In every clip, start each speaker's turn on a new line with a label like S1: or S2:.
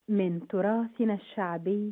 S1: من تراثنا الشعبي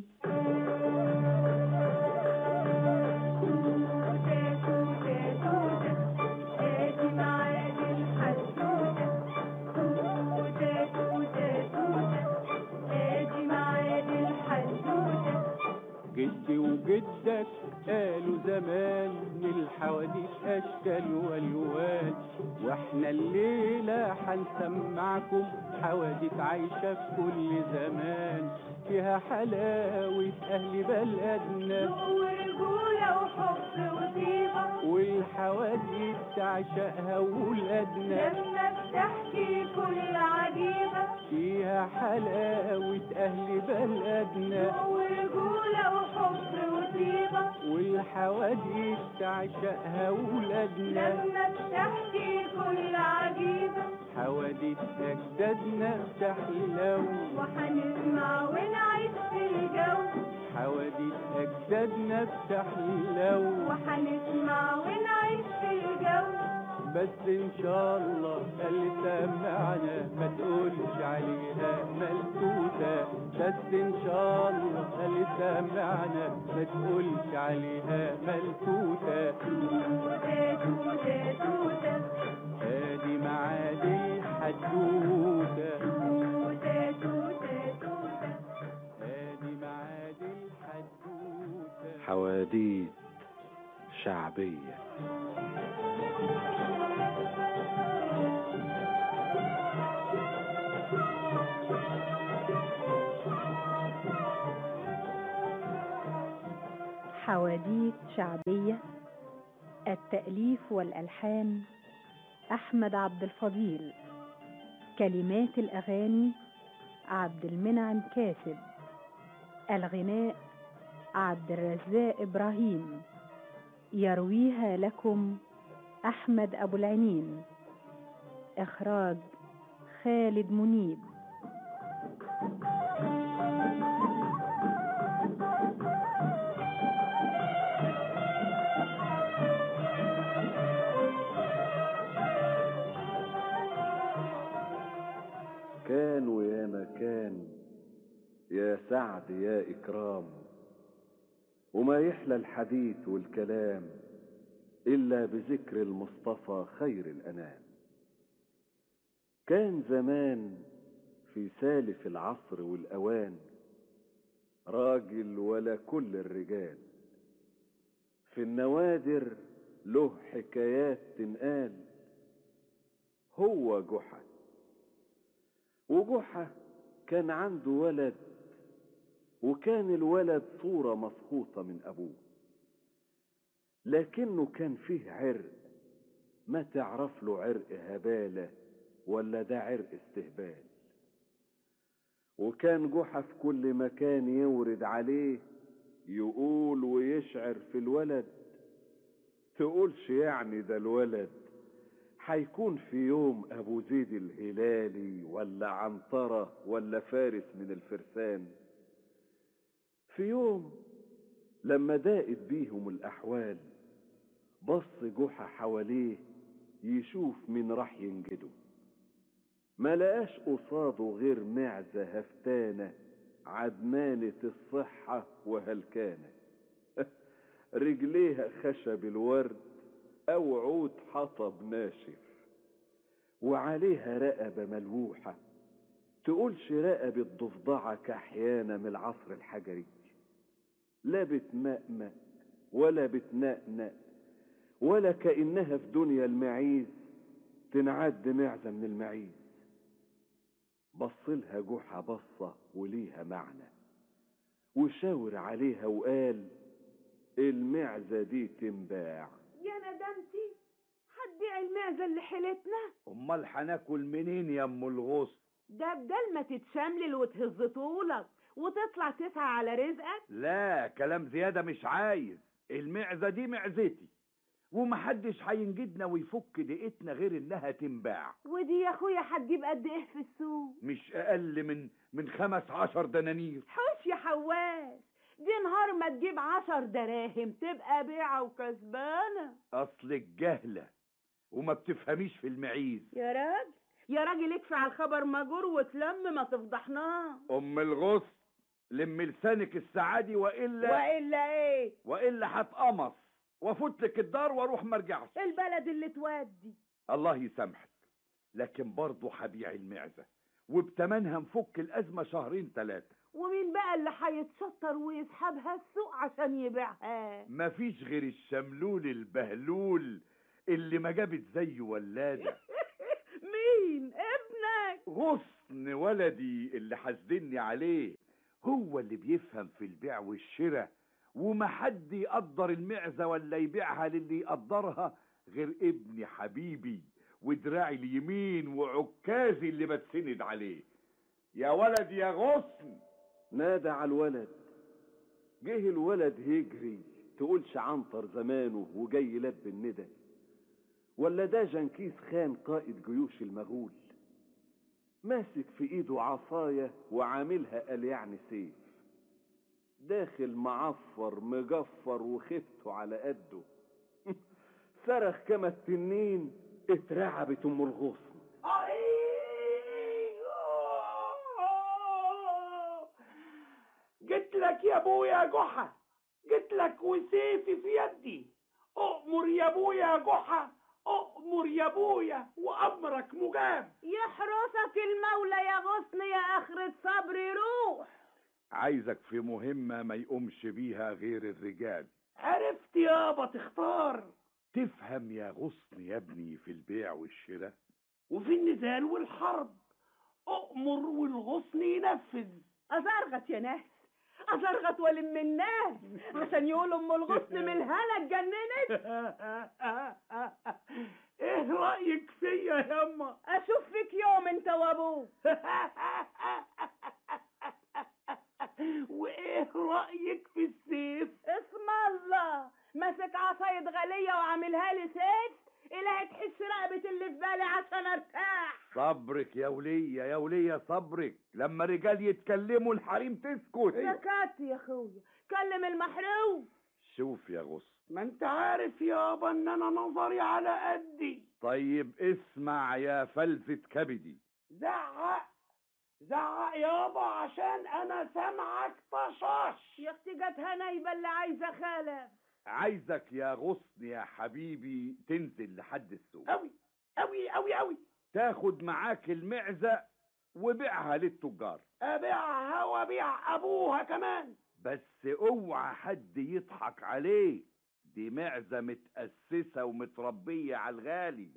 S2: جدي وجدك قالوا زمان الحواديت اشكال والوان واحنا الليله هنسمعكم حواديت عايشه في كل زمان فيها حلاوه اهل بلدنا
S3: ورجولة وحب وطيبة
S2: والحواديت تعشقها ولادنا
S3: لما بتحكي كل عجيبة
S2: فيها حلاوه اهل بلدنا
S3: ورجولة وحب وطيبة
S2: والحواديت تعشقها ولادنا
S3: لما بتحكي كل عجيبة
S2: حواديت أجدادنا تحلو
S3: وحنسمع ونعيش في الجو
S2: حواديت أجدادنا بتحلو
S3: وحنسمع ونعيش في الجو
S2: بس إن شاء الله اللي سمعنا ما تقولش عليها ملتوتة بس إن شاء الله اللي سمعنا ما تقولش عليها ملتوتة
S3: توتة توتة توتة
S2: هادي معادي الحدوتة
S3: توتة توتة توتة
S2: هادي معادي الحدوتة
S4: حواديت شعبية
S1: حواديت شعبية التأليف والألحان أحمد عبد الفضيل كلمات الأغاني عبد المنعم كاسب الغناء عبد الرزاق إبراهيم يرويها لكم أحمد أبو العنين إخراج خالد منيب
S4: كان ويا مكان يا سعد يا إكرام وما يحلى الحديث والكلام إلا بذكر المصطفى خير الأنام كان زمان في سالف العصر والأوان راجل ولا كل الرجال في النوادر له حكايات تنقال هو جحا وجحا كان عنده ولد وكان الولد صورة مسخوطة من أبوه لكنه كان فيه عرق ما تعرف له عرق هبالة ولا ده عرق استهبال وكان جحا في كل مكان يورد عليه يقول ويشعر في الولد تقولش يعني ده الولد هيكون في يوم ابو زيد الهلالي ولا عنترة ولا فارس من الفرسان في يوم لما ضاقت بيهم الاحوال بص جحا حواليه يشوف مين راح ينجده ما لقاش قصاده غير معزة هفتانة عدمانة الصحة وهلكانة رجليها خشب الورد أو عود حطب ناشف وعليها رقبة ملوحة تقولش رقبة ضفدعة كحيانة من العصر الحجري لا بتمأمأ ولا بتنقنق ولا كأنها في دنيا المعيز تنعد معزة من المعيز بصلها جحا بصة وليها معنى وشاور عليها وقال المعزة دي تنباع
S3: يا ندمتي هتبيع المعزة اللي حيلتنا
S5: امال هناكل منين يا ام الغصن
S3: ده بدل ما تتشملل وتهز طولك وتطلع تسعى على رزقك
S5: لا كلام زيادة مش عايز المعزة دي معزتي ومحدش هينجدنا ويفك دقتنا غير انها تنباع
S3: ودي يا اخويا هتجيب قد ايه في السوق
S5: مش اقل من من خمس عشر دنانير
S3: حوش يا حواش دي نهار ما تجيب عشر دراهم تبقى بيعة وكسبانة
S5: اصلك جهلة وما بتفهميش في المعيز
S3: يا راجل يا راجل اكفي على الخبر مجور وتلم ما تفضحناه
S5: ام الغصن لم لسانك السعادي والا
S3: والا ايه
S5: والا هتقمص وافوت لك الدار واروح مرجعش
S3: البلد اللي تودي
S5: الله يسامحك لكن برضه هبيع المعزه وبتمنها نفك الازمه شهرين ثلاثه
S3: ومين بقى اللي هيتشطر ويسحبها السوق عشان يبيعها
S5: مفيش غير الشملول البهلول اللي ما جابت زيه ولاده
S3: مين ابنك
S5: غصن ولدي اللي حزني عليه هو اللي بيفهم في البيع والشراء وما حد يقدر المعزة ولا يبيعها للي يقدرها غير ابني حبيبي ودراعي اليمين وعكازي اللي بتسند عليه يا ولد يا غصن
S4: نادى على الولد جه الولد هيجري تقولش عنتر زمانه وجاي يلبي الندى ولا ده جنكيز خان قائد جيوش المغول ماسك في ايده عصاية وعاملها قال يعني سيف داخل معفر مجفر وخفته على قده صرخ كما التنين اترعبت ام الغصن
S6: جيت لك يا ابويا جحا جيت لك وسيفي في يدي اؤمر يا ابويا جحا اؤمر يا ابويا وامرك مجاب
S3: يحرسك المولى يا غصن يا اخرة صبري روح
S5: عايزك في مهمة ما يقومش بيها غير الرجال
S6: عرفت يابا تختار
S5: تفهم يا غصن يا ابني في البيع والشراء
S6: وفي النزال والحرب اؤمر والغصن ينفذ
S3: ازرغت يا ناس ازرغت ولم الناس عشان يقولوا ام الغصن من الهنا اتجننت
S6: ايه رايك فيا ياما
S3: اشوف فيك يوم انت وابوك
S6: وايه رايك في السيف
S3: اسم الله ماسك عصاية غالية وعاملها لي سيف الهي تحس رقبة اللي في بالي عشان ارتاح
S5: صبرك يا ولية يا ولية صبرك لما رجال يتكلموا الحريم تسكت
S3: سكت يا اخويا كلم المحروم
S5: شوف يا غصن
S6: ما انت عارف يابا ان انا نظري على قدي
S5: طيب اسمع يا فلسة كبدي
S6: زعق زعق يابا عشان انا سامعك طشاش
S3: يا اختي جاتها نايبة اللي عايزة خالف
S5: عايزك يا غصن يا حبيبي تنزل لحد السوق
S6: اوي اوي اوي اوي
S5: تاخد معاك المعزة وبيعها للتجار
S6: ابيعها وابيع ابوها كمان
S5: بس اوعى حد يضحك عليه دي معزة متأسسة ومتربية على الغالي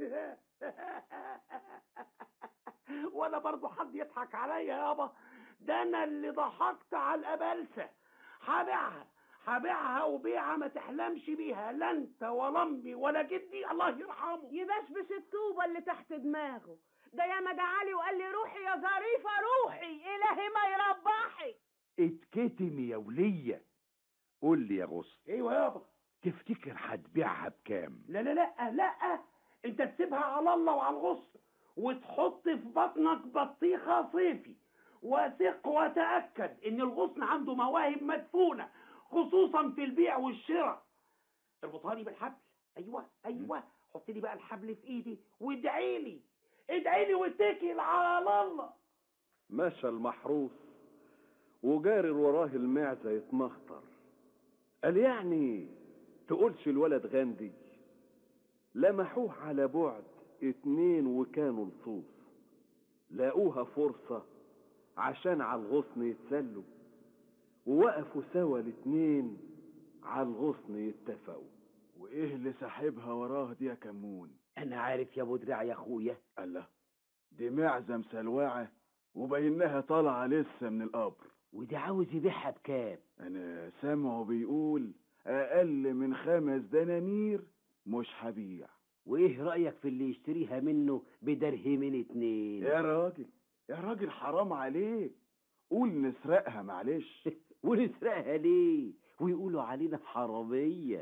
S6: ولا برضه حد يضحك عليا يابا ده انا اللي ضحكت على الابلسه هبيعها هبيعها وبيعها ما تحلمش بيها لا انت ولا امي ولا جدي الله يرحمه
S3: يبشبش الطوبة اللي تحت دماغه ده يا مدعالي وقال لي روحي يا ظريفة روحي إلهي ما يربحي
S5: اتكتم يا ولية قول لي يا غصن
S6: ايوه يابا
S5: تفتكر هتبيعها بكام
S6: لا لا لا لا انت تسيبها على الله وعلى الغصن وتحط في بطنك بطيخة صيفي وثق وتأكد ان الغصن عنده مواهب مدفونة خصوصا في البيع والشراء اربطها لي بالحبل ايوه ايوه حط لي بقى الحبل في ايدي وادعي لي ادعي لي واتكل على الله
S4: مشى المحروس وجارر وراه المعزة يتمخطر قال يعني تقولش الولد غاندي لمحوه على بعد اتنين وكانوا لصوص لاقوها فرصة عشان على الغصن يتسلوا ووقفوا سوا الاتنين على الغصن يتفقوا
S7: وايه اللي ساحبها وراه دي يا كمون
S6: انا عارف يا ابو دراع يا اخويا
S7: الله دي معزة مسلوعة وبينها طالعة لسه من القبر
S6: وده عاوز يبيعها بكام
S7: انا سامعه بيقول اقل من خمس دنانير مش هبيع
S6: وايه رايك في اللي يشتريها منه بدرهمين اتنين
S7: يا راجل يا راجل حرام عليك قول نسرقها معلش
S6: ونسرقها ليه ويقولوا علينا حراميه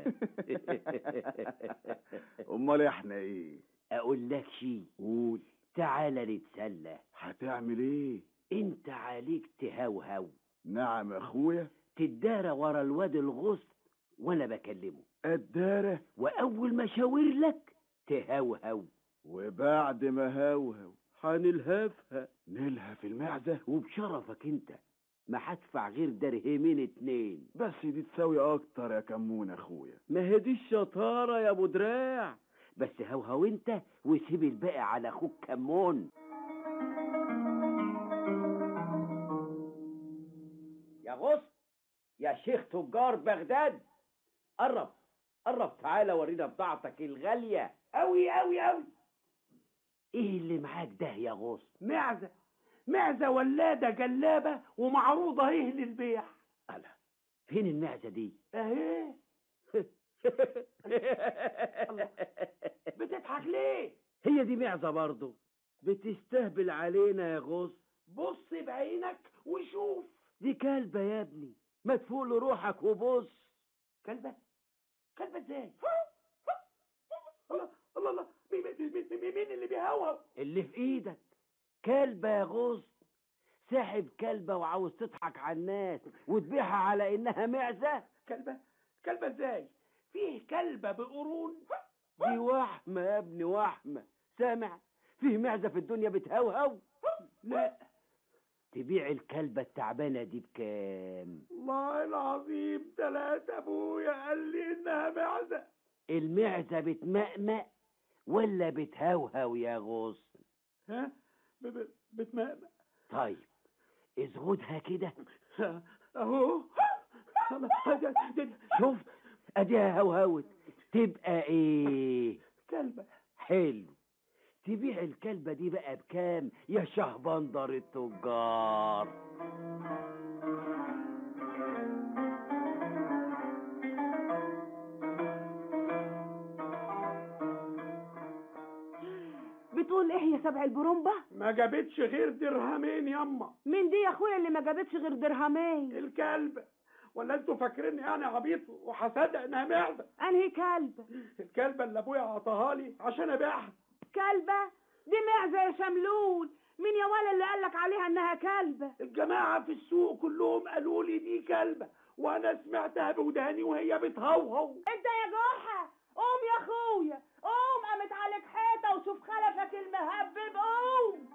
S7: امال احنا ايه
S6: اقول لك شي
S7: قول
S6: تعالى نتسلى
S7: هتعمل ايه
S6: انت عليك تهوهو
S7: نعم يا اخويا
S6: تدارى ورا الواد الغصن وانا بكلمه
S7: الدارة
S6: واول ما شاور لك تهوهو
S7: وبعد ما هوهو
S6: هنلهفها
S7: نلهف المعدة
S6: وبشرفك انت ما هدفع غير درهمين اتنين
S7: بس دي تساوي اكتر يا كمون اخويا
S6: ما هي دي الشطارة يا ابو دراع بس هوهو انت وسيب الباقي على اخوك كمون يا غصن يا شيخ تجار بغداد قرب قرب تعالى ورينا بضاعتك الغالية أوي أوي أوي ايه اللي معاك ده يا غصن
S8: معزة معزة ولادة جلابة ومعروضة ايه للبيع
S6: ألا فين المعزة دي
S8: اهي بتضحك ليه
S6: هي دي معزة برضه بتستهبل علينا يا غصن
S8: بص بعينك وشوف
S6: دي كلبة يا ابني ما تفوق لروحك وبص
S8: كلبة كلبة ازاي الله الله الله مين, مين, مين, مين اللي بيهوهو
S6: اللي في ايدك كلبة يا غصن ساحب كلبة وعاوز تضحك على الناس وتبيعها على انها معزة
S8: كلبة كلبة ازاي فيه كلبة بقرون
S6: دي وحمة يا ابني وحمة سامع فيه معزة في الدنيا بتهوهو
S8: لا
S6: تبيع الكلبة التعبانة دي بكام
S8: والله العظيم ثلاثة ابويا قال لي انها معزة
S6: المعزة بتمأمأ ولا بتهوهو يا غصن
S8: ها ب- ب- بتمأمأ
S6: طيب ازغدها كده
S8: اهو الله، ده- ده-
S6: شفت اديها هوهوت تبقى ايه
S8: كلبة
S6: حلو تبيع الكلبة دي بقى بكام يا شهبندر التجار
S3: بتقول ايه يا سبع البرومبة
S8: ما جابتش غير درهمين يما
S3: مين دي يا اخويا اللي ما جابتش غير درهمين
S8: الكلبة ولا انتوا فاكريني يعني عبيط وهصدق انها معزة
S3: انهي كلبة
S8: الكلبة اللي ابويا عطاها لي عشان ابيعها
S3: كلبة دي معزة يا شملول مين يا ولا اللي قالك عليها انها كلبة
S8: الجماعة في السوق كلهم قالوا لي دي كلبة وانا سمعتها بوداني وهي بتهوهو
S3: انت يا جحا قوم يا اخويا قوم قامت عليك حيطة وشوف خلفك المهبب قوم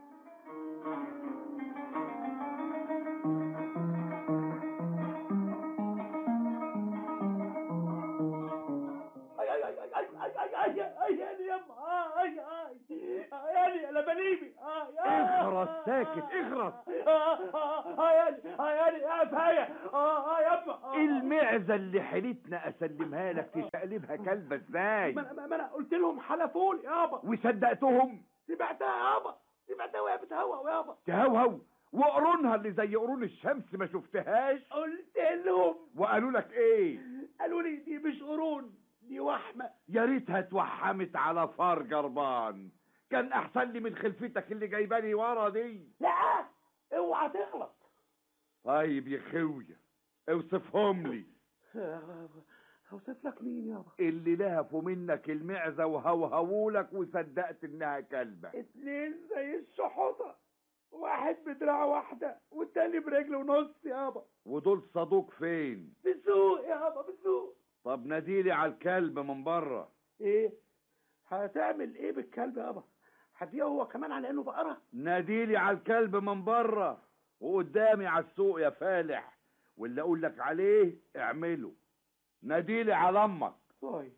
S8: اي اي اي اي اي اي اي اي اي يما اي اي اي انا بليبي
S5: اخرس ساكت اخرس
S8: اي اي اي فايا اه يما
S5: المعزة اللي حيلتنا اسلمها لك تشقلبها كلبة ازاي
S8: ما انا ما انا قلت لهم حلفوني يابا
S5: وصدقتهم
S8: سمعتها يابا سمعتها وهي بتهوى يابا
S5: تهوهو وقرونها اللي زي قرون الشمس ما شفتهاش
S8: قلت لهم
S5: وقالوا لك ايه
S8: قالوا لي دي مش قرون دي وحمة
S5: يا ريتها اتوحمت على فار جربان كان احسن لي من خلفتك اللي جايباني ورا دي
S8: لا اوعى تغلط
S5: طيب يا خويا اوصفهم لي
S8: هوصف لك مين يابا
S5: اللي لهفوا منك المعزة وهوهولك وصدقت انها كلبة
S8: اتنين زي الشحوطة واحد بدراع واحدة والتاني برجل ونص يابا
S5: ودول صدوق فين
S8: بالسوق يابا بالسوق
S5: طب ناديلي على الكلب من بره
S8: ايه هتعمل ايه بالكلب يابا هتبيعه هو كمان على انه بقرة
S5: ناديلي على الكلب من بره وقدامي على السوق يا فالح واللي اقول لك عليه اعمله ناديلي على امك
S8: طيب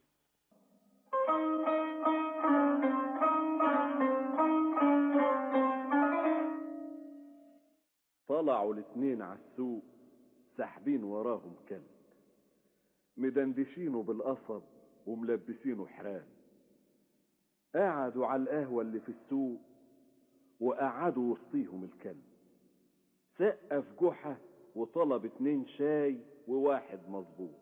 S4: طلعوا الاتنين على السوق ساحبين وراهم كلب مدندشينه بالقصب وملبسينه حرام قعدوا على القهوة اللي في السوق وقعدوا وسطيهم الكلب سقف جحا وطلب اتنين شاي وواحد مظبوط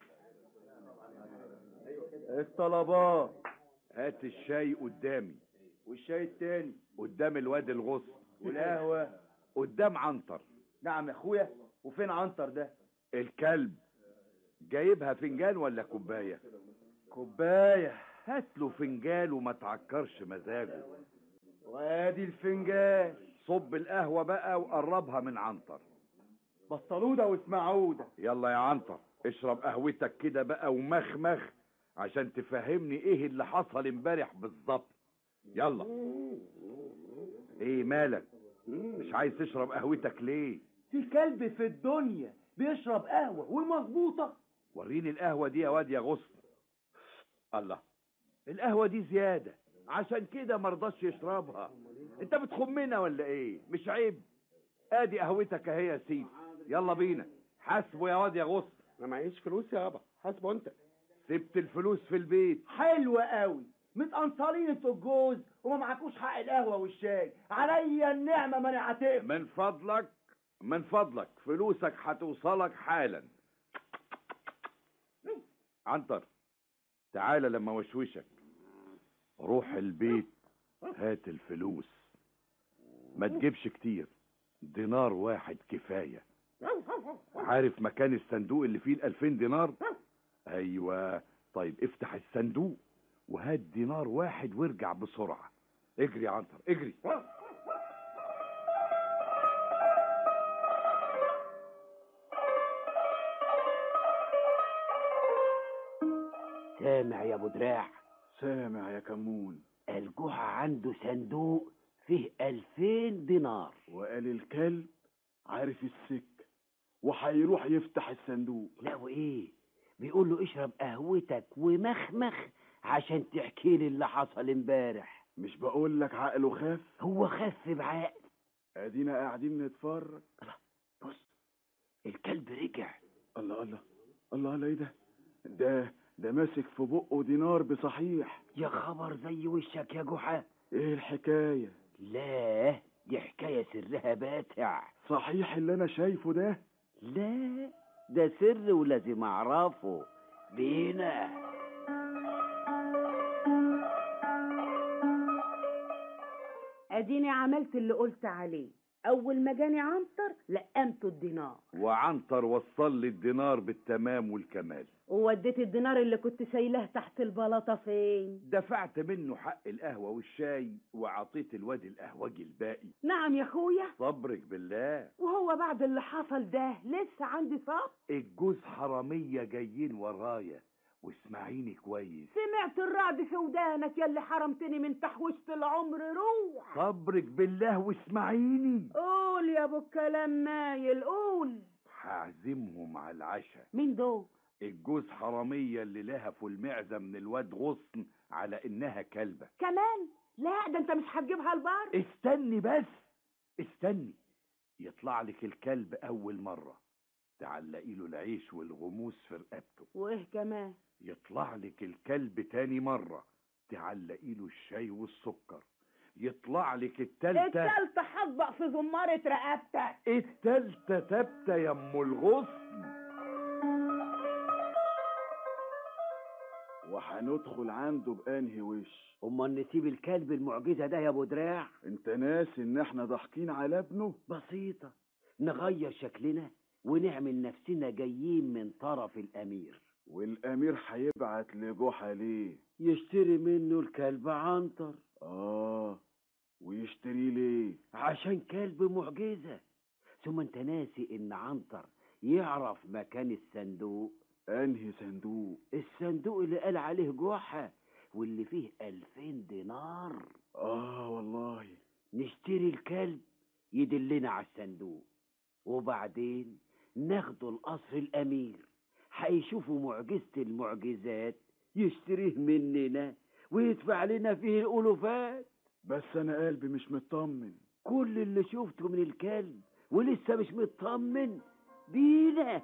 S5: الطلبات هات الشاي قدامي
S9: والشاي التاني
S5: قدام الواد الغصن
S9: والقهوة
S5: قدام عنتر
S9: نعم يا اخويا وفين عنتر ده
S5: الكلب جايبها فنجان ولا كوباية
S9: كوباية
S5: هات له فنجان وما تعكرش مزاجه
S9: وادي الفنجان
S5: صب القهوة بقى وقربها من عنتر
S9: بطلودة واسمعودة
S5: يلا يا عنتر اشرب قهوتك كده بقى ومخمخ عشان تفهمني ايه اللي حصل امبارح بالظبط يلا ايه مالك مش عايز تشرب قهوتك ليه
S9: في كلب في الدنيا بيشرب قهوة ومظبوطة
S5: وريني القهوة دي يا واد يا غصن الله القهوة دي زيادة عشان كده مرضاش يشربها انت بتخمنا ولا ايه مش عيب ادي قهوتك اهي يا سيدي يلا بينا حاسبه يا واد يا غصن
S6: انا معيش فلوس يابا حاسبه انت
S5: سبت الفلوس في البيت
S9: حلوة قوي متقنصرين انتوا الجوز وما معكوش حق القهوة والشاي عليا النعمة ما نعتقم
S5: من فضلك من فضلك فلوسك هتوصلك حالا عنتر تعالى لما وشوشك روح البيت هات الفلوس ما تجيبش كتير دينار واحد كفاية عارف مكان الصندوق اللي فيه الألفين دينار أيوة طيب افتح الصندوق وهات دينار واحد وارجع بسرعة اجري يا عنتر اجري
S6: سامع يا ابو دراع
S7: سامع يا كمون
S6: الجحا عنده صندوق فيه ألفين دينار
S7: وقال الكلب عارف السك وهيروح يفتح الصندوق
S6: لا وايه بيقول له اشرب قهوتك ومخمخ عشان تحكي لي اللي حصل امبارح
S7: مش بقول لك عقله خاف
S6: هو خف بعقل
S7: ادينا قاعدين نتفرج
S6: بص الكلب رجع
S7: الله الله الله الله ايه ده ده ده ماسك في بقه دينار بصحيح
S6: يا خبر زي وشك يا جحا
S7: ايه الحكاية
S6: لا دي حكاية سرها باتع
S7: صحيح اللي انا شايفه ده
S6: لا ده سر ولازم اعرفه بينا
S3: اديني عملت اللي قلت عليه اول ما جاني عنتر لقمته الدينار
S5: وعنتر وصل لي الدينار بالتمام والكمال
S3: ووديت الدينار اللي كنت شايلاه تحت البلاطه فين
S5: دفعت منه حق القهوة والشاي وعطيت الواد القهوجي الباقي
S3: نعم يا اخويا
S5: صبرك بالله
S3: وهو بعد اللي حصل ده لسه عندي صبر
S5: الجوز حرامية جايين ورايا واسمعيني كويس
S3: سمعت الرعد في ودانك يا اللي حرمتني من تحويشة العمر روح
S5: صبرك بالله واسمعيني
S3: قول يا ابو الكلام مايل قول
S5: هعزمهم على العشاء
S3: مين دول
S5: الجوز حرامية اللي لهفوا المعزة من الواد غصن على انها كلبة
S3: كمان لا ده انت مش هتجيبها البر
S5: استني بس استني يطلع لك الكلب اول مرة تعلقي له العيش والغموس في رقبته
S3: وايه كمان
S5: يطلع لك الكلب تاني مرة تعلقي له الشاي والسكر يطلع لك التالتة
S3: التالتة هطبق في زمارة رقبتك
S5: التالتة تبتة يا ام الغصن
S7: وهندخل عنده بانهي وش
S6: امال نسيب الكلب المعجزة ده يا ابو دراع
S7: انت ناسي ان احنا ضاحكين على ابنه
S6: بسيطة نغير شكلنا ونعمل نفسنا جايين من طرف الامير
S7: والامير هيبعت لجحا ليه
S6: يشتري منه الكلب عنتر
S7: اه ويشتري ليه
S6: عشان كلب معجزة ثم انت ناسي ان عنتر يعرف مكان الصندوق
S7: انهي صندوق
S6: الصندوق اللي قال عليه جحا واللي فيه ألفين دينار
S7: اه والله
S6: نشتري الكلب يدلنا على الصندوق وبعدين ناخده القصر الأمير هيشوفوا معجزة المعجزات يشتريه مننا ويدفع لنا فيه الألوفات
S7: بس انا قلبي مش مطمن
S6: كل اللي شفته من الكلب ولسه مش مطمن بينا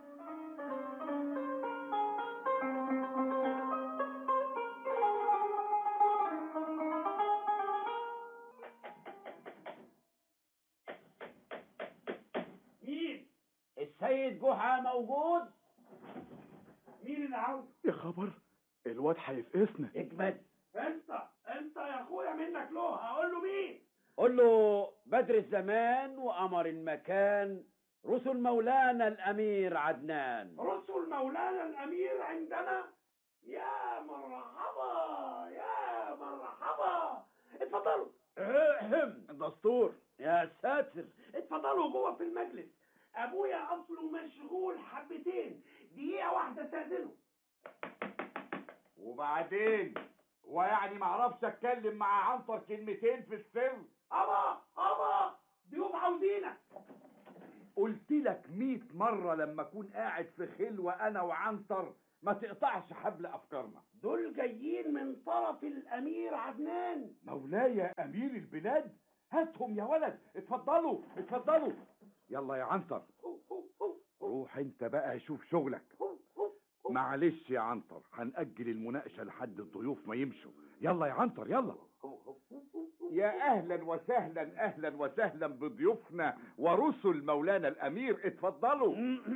S8: مين السيد جحا موجود مين اللي عاوز
S7: يا خبر الواد هيفقسنا
S8: اجمد انت انت يا اخويا منك له هقول له مين
S10: قل له بدر الزمان وقمر المكان رسل مولانا الأمير عدنان
S8: رسل مولانا الامير عندنا يا مرحبا يا مرحبا اتفضلوا
S10: دستور يا ساتر
S8: اتفضلوا جوه في المجلس ابويا اصله مشغول حبتين دقيقه واحده استاذنه
S5: وبعدين ويعني معرفش اتكلم مع عنتر كلمتين في السر
S6: أبا أبا ضيوف عاوزينك
S5: قلت لك مية مرة لما اكون قاعد في خلوة انا وعنتر ما تقطعش حبل افكارنا
S6: دول جايين من طرف الأمير عدنان
S5: مولاي يا امير البلاد هاتهم يا ولد اتفضلوا اتفضلوا يلا يا عنتر روح انت بقى شوف شغلك معلش يا عنتر هنأجل المناقشة لحد الضيوف ما يمشوا يلا يا عنتر يلا يا اهلا وسهلا اهلا وسهلا بضيوفنا ورسل مولانا الامير اتفضلوا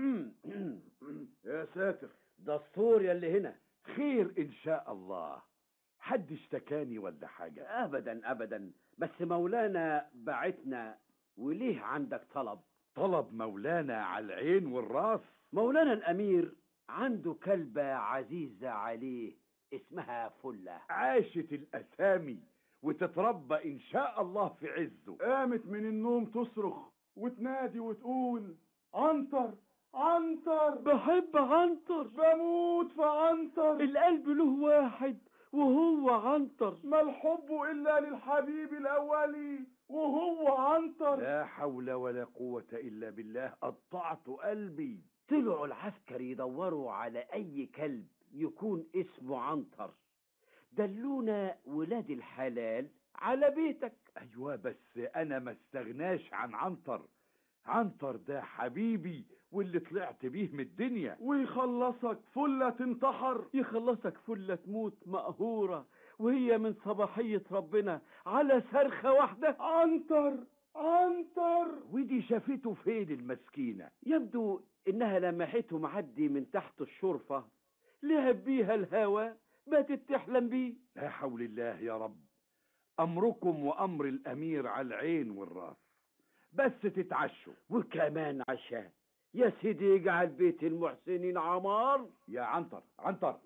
S10: يا ساتر دستور يا اللي هنا
S5: خير ان شاء الله حد اشتكاني ولا حاجة
S10: ابدا ابدا بس مولانا بعتنا وليه عندك طلب
S5: طلب مولانا على العين والراس
S10: مولانا الامير عنده كلبة عزيزة عليه اسمها فلة
S5: عاشت الاسامي وتتربى ان شاء الله في عزه
S7: قامت من النوم تصرخ وتنادي وتقول عنتر عنتر
S9: بحب عنتر
S7: بموت في عنتر
S9: القلب له واحد وهو عنتر
S7: ما الحب إلا للحبيب الأولي وهو عنتر
S5: لا حول ولا قوة الا بالله قطعت قلبي
S10: طلعوا العسكر يدوروا على اي كلب يكون اسمه عنتر دلونا ولاد الحلال على بيتك
S5: ايوه بس انا ما استغناش عن عنتر عنتر ده حبيبي واللي طلعت بيه من الدنيا
S7: ويخلصك فلة تنتحر
S9: يخلصك فلة تموت مقهورة وهي من صباحية ربنا على صرخة واحدة
S7: عنتر عنتر
S5: ودي شافته فين المسكينة
S10: يبدو انها لمحته معدي من تحت الشرفة
S9: لعب بيها الهوى باتت تحلم بيه
S5: لا حول الله يا رب امركم وامر الامير على العين والراس بس تتعشوا
S10: وكمان عشاء يا سيدي اجعل بيت المحسنين عمار
S5: يا عنتر عنتر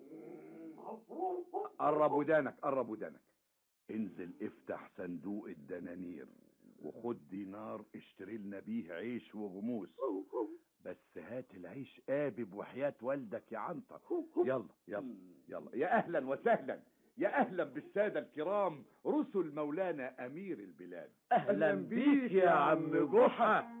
S5: قرب ودانك قرب ودانك انزل افتح صندوق الدنانير وخد دينار اشتري لنا بيه عيش وغموس بس هات العيش قابب وحياة والدك يا عنتر يلا يلا يلا يا اهلا وسهلا يا اهلا بالسادة الكرام رسل مولانا امير البلاد
S10: اهلا بيك يا عم جحا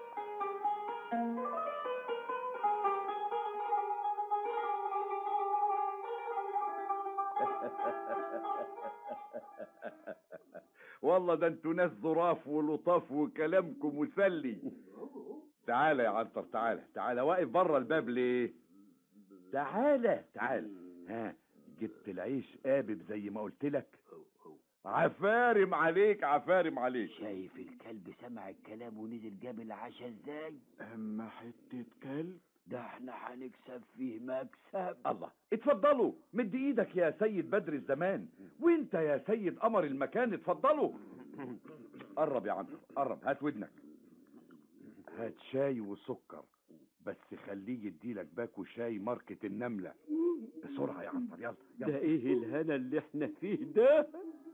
S5: والله ده انتوا ناس ظراف ولطاف وكلامكم مسلي تعالى يا عنتر تعالى تعالى واقف بره الباب ليه تعالى تعالى ها جبت العيش قابب زي ما قلت لك عفارم عليك عفارم عليك
S10: شايف الكلب سمع الكلام ونزل جاب العشاء ازاي
S7: أما حتة كلب
S10: ده احنا هنكسب فيه مكسب
S5: الله اتفضلوا مد ايدك يا سيد بدر الزمان وانت يا سيد قمر المكان اتفضلوا قرب يا عنتر قرب هات ودنك هات شاي وسكر بس خليه يديلك باكو شاي ماركة النملة بسرعة يا عنتر يلا
S9: ده
S5: يلا
S9: ايه الهنا اللي احنا فيه ده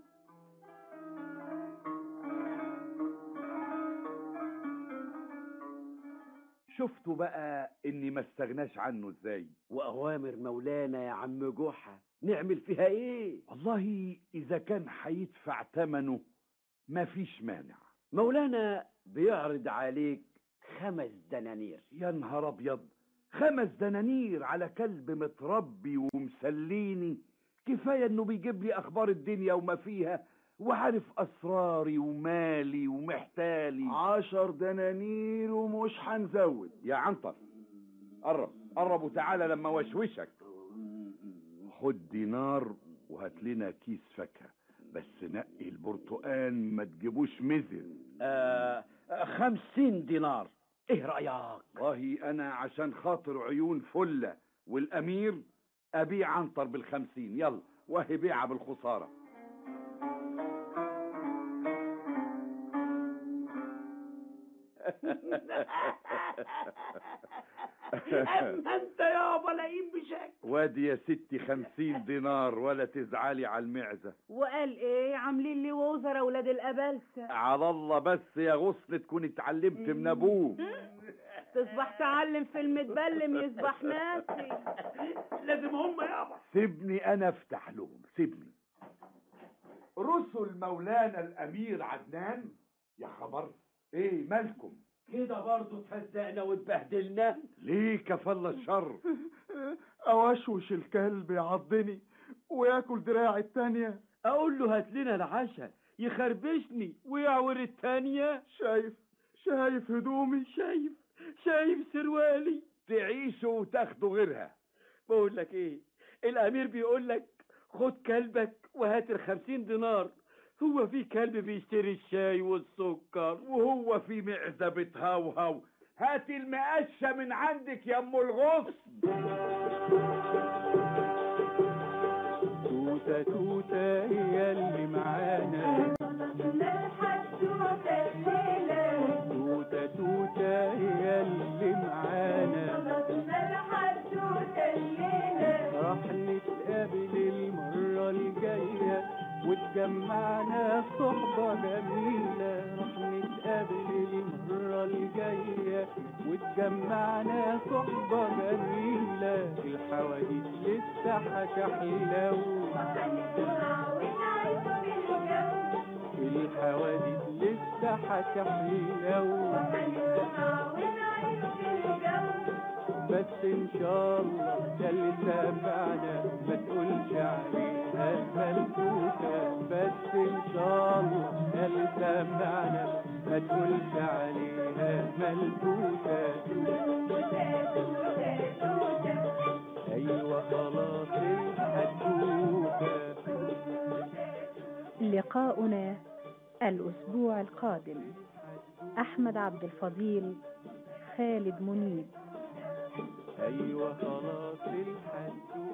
S5: شفتوا بقى اني ما استغناش عنه ازاي
S10: واوامر مولانا يا عم جحا نعمل فيها ايه
S5: والله اذا كان هيدفع ثمنه مفيش مانع
S10: مولانا بيعرض عليك خمس دنانير
S5: يا نهار ابيض خمس دنانير على كلب متربي ومسليني كفايه انه بيجيب لي اخبار الدنيا وما فيها وعارف اسراري ومالي ومحتالي
S7: عشر دنانير ومش هنزود
S5: يا عنتر قرب قرب وتعالى لما وشوشك خد دينار وهات لنا كيس فاكهه بس نقي البرتقان ما تجيبوش مزر
S10: آه خمسين دينار ايه رأيك
S5: والله انا عشان خاطر عيون فله والامير ابيع عنتر بالخمسين يلا وهي بيعه بالخساره
S6: اما انت يابا لاقيين بشكل
S5: وادي يا ستي خمسين دينار ولا تزعلي على المعزة
S3: وقال ايه عاملين لي وزراء ولاد الابلسه
S5: على الله بس يا غصن تكون اتعلمت من ابوه
S3: تصبح تعلم في المتبلم يصبح ناسي
S6: لازم هم يابا
S5: سيبني انا افتح لهم سيبني رسل مولانا الامير عدنان يا خبر ايه مالكم
S10: كده برضه اتهزقنا واتبهدلنا
S5: ليه كفل الشر
S7: اوشوش الكلب يعضني وياكل دراعي التانية
S10: اقول له هات لنا العشاء يخربشني ويعور التانية
S7: شايف شايف هدومي
S10: شايف شايف سروالي
S5: تعيشوا وتاخدوا غيرها
S10: بقول لك ايه الامير بيقول لك خد كلبك وهات الخمسين دينار هو في كلب بيشتري الشاي والسكر
S5: وهو في معزة بتهوهو هات المقشة من عندك يا ام الغصن
S2: توتة توتة هي اللي معانا توتة توتة هي اللي معانا راح نتقابل المرة الجاية وتجمعنا صحبة جميلة راح نتقابل المرة الجاية وتجمعنا صحبة جميلة الحواديت لسه هتحلو الحواديت لسه هتحلو بس ان شاء الله ده اللي سمعنا ما تقولش عليها ملكوتة بس ان شاء الله ده اللي سمعنا ما تقولش عليها ملكوتة ايوه خلاص الحدوتة
S1: لقاؤنا الأسبوع القادم أحمد عبد الفضيل خالد منيب
S2: ايوه خلاص الحدوتة